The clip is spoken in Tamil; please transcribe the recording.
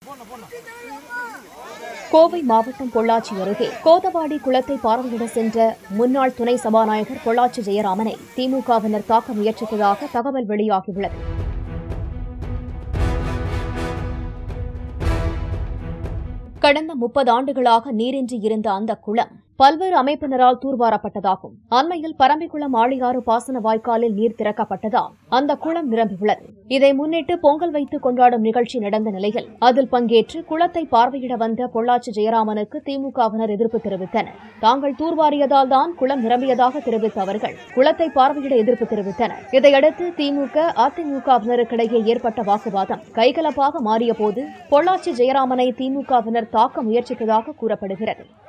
கோவை மாவட்டம் பொள்ளாச்சி அருகே கோதவாடி குளத்தை பார்வையிட சென்ற முன்னாள் துணை சபாநாயகர் பொள்ளாச்சி ஜெயராமனை திமுகவினர் தாக்க முயற்சித்ததாக தகவல் வெளியாகியுள்ளது கடந்த முப்பது ஆண்டுகளாக நீரின்றி இருந்த அந்த குளம் பல்வேறு அமைப்பினரால் தூர்வாரப்பட்டதாகும் அண்மையில் பரம்பிக்குளம் ஆழியாறு பாசன வாய்க்காலில் நீர் திறக்கப்பட்டதால் அந்த குளம் நிரம்பியுள்ளது இதை முன்னிட்டு பொங்கல் வைத்து கொண்டாடும் நிகழ்ச்சி நடந்த நிலையில் அதில் பங்கேற்று குளத்தை பார்வையிட வந்த பொள்ளாச்சி ஜெயராமனுக்கு திமுகவினர் எதிர்ப்பு தெரிவித்தனர் தாங்கள் தூர்வாரியதால் தான் குளம் நிரம்பியதாக தெரிவித்த அவர்கள் குளத்தை பார்வையிட எதிர்ப்பு தெரிவித்தனர் இதையடுத்து திமுக அதிமுகவினருக்கிடையே ஏற்பட்ட வாக்குவாதம் கைகலப்பாக மாறியபோது பொள்ளாச்சி ஜெயராமனை திமுகவினர் தாக்க முயற்சித்ததாக கூறப்படுகிறது